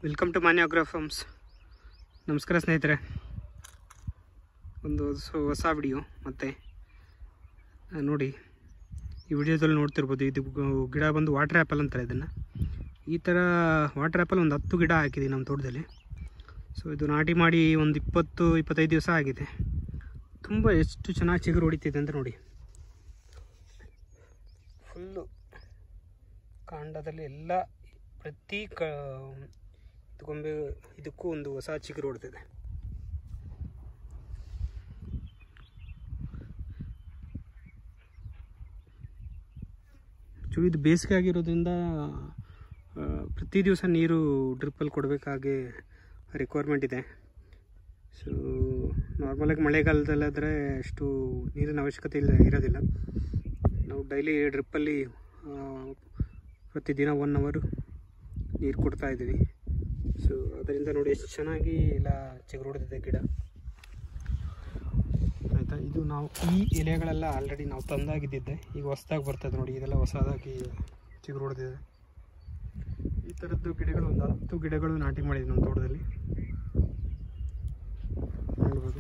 welcome to Manya agro farms ನಮಸ್ಕಾರ ಸ್ನೇಹಿತರೆ ಒಂದು ಹೊಸ- ಹೊಸ ವಿಡಿಯೋ ಮತ್ತು ನೋಡಿ ಈ ವಿಡಿಯೋದಲ್ಲಿ ನೋಡ್ತಿರ್ಬೋದು ಇದು ಗು- ಗಿಡ ಬಂದು ವಾಟರ್ ಆ್ಯಪಲ್ ಅಂತಾರೆ ಇದನ್ನು ಈ ಥರ ವಾಟರ್ ಆ್ಯಪಲ್ ಒಂದು ಹತ್ತು ಗಿಡ ಹಾಕಿದ್ದೀವಿ ನಮ್ಮ ತೋಟದಲ್ಲಿ ಸೊ ಇದು ನಾಟಿ ಮಾಡಿ ಒಂದು ಇಪ್ಪತ್ತು ಇಪ್ಪತ್ತೈದು ದಿವಸ ಆಗಿದೆ ತುಂಬ ಎಷ್ಟು ಚೆನ್ನಾಗಿ ಚಿಗುರು ಹೊಡಿತಿದೆ ಅಂತ ನೋಡಿ ಫುಲ್ಲು ಕಾಂಡದಲ್ಲಿ ಎಲ್ಲ ಪ್ರತಿ ಕ ಇದು ಗೊಂಬೆ ಇದಕ್ಕೂ ಒಂದು ಹೊಸ ಚಿಗುರು ಹೊಡ್ತಿದೆ ಚು ಇದು ಬೇಸಿಗೆ ಆಗಿರೋದ್ರಿಂದ ಆ, ಪ್ರತಿ ದಿವಸ ನೀರು ಡ್ರಿಪ್ಪಲ್ಲಿ ಕೊಡಬೇಕಾಗಿ ರಿಕ್ವೈರ್ಮೆಂಟ್ ಇದೆ ಸೊ ನಾರ್ಮಲಾಗಿ ಮಳೆಗಾಲದಲ್ಲಾದರೆ ಅಷ್ಟು ನೀರಿನ ಅವಶ್ಯಕತೆ ಇಲ್ಲ ಇರೋದಿಲ್ಲ ನಾವು ಡೈಲಿ ಡ್ರಿಪ್ಪಲ್ಲಿ ಪ್ರತಿದಿನ ಒನ್ ಅವರು ನೀರು ಕೊಡ್ತಾ ಇದ್ದೀವಿ ಸೊ ಅದರಿಂದ ನೋಡಿ ಎಷ್ಟು ಚೆನ್ನಾಗಿ ಎಲ್ಲ ಚಿಗುರು ಹೊಡೆದಿದೆ ಗಿಡ ಆಯಿತಾ ಇದು ನಾವು ಈ ಎಲೆಗಳೆಲ್ಲ ಆಲ್ರೆಡಿ ನಾವು ತಂದಾಗಿದ್ದಿದ್ದೆ ಈಗ ಹೊಸ್ದಾಗಿ ಬರ್ತದೆ ನೋಡಿ ಇದೆಲ್ಲ ಹೊಸದಾಗಿ ಚಿಗುರು ಹೊಡೆದಿದೆ ಈ ಥರದ್ದು ಗಿಡಗಳು ಒಂದು ಹತ್ತು ಗಿಡಗಳು ನಾಟಿ ಮಾಡಿದ್ವಿ ನಮ್ಮ ತೋಟದಲ್ಲಿ ನೋಡ್ಬೋದು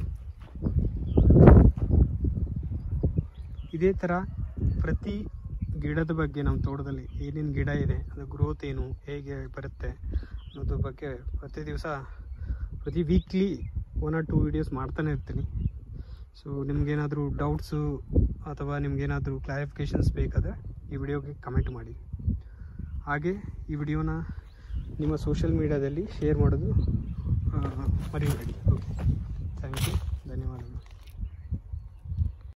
ಇದೇ ಥರ ಪ್ರತಿ ಗಿಡದ ಬಗ್ಗೆ ನಮ್ಮ ತೋಟದಲ್ಲಿ ಏನೇನು ಗಿಡ ಇದೆ ಅದು ಗ್ರೋತ್ ಏನು ಹೇಗೆ ಬರುತ್ತೆ ಅನ್ನೋದ್ರ ಬಗ್ಗೆ ಪ್ರತಿ ದಿವಸ ಪ್ರತಿ weekly one or two videos ಮಾಡ್ತಾನೆ ಇರ್ತೀನಿ ಸೊ ನಿಮ್ಗೇನಾದರೂ ಡೌಟ್ಸು ಅಥವಾ ನಿಮ್ಗೇನಾದರೂ ಕ್ಲಾರಿಫಿಕೇಷನ್ಸ್ ಬೇಕಾದರೆ ಈ ವಿಡಿಯೋಗೆ ಕಮೆಂಟ್ ಮಾಡಿ ಹಾಗೆ ಈ ವಿಡಿಯೋನ ನಿಮ್ಮ ಸೋಷಿಯಲ್ ಮೀಡ್ಯಾದಲ್ಲಿ ಶೇರ್ ಮಾಡೋದು ಆ, ಮರಿಬೇಡಿ ಓಕೆ ಥ್ಯಾಂಕ್ ಯು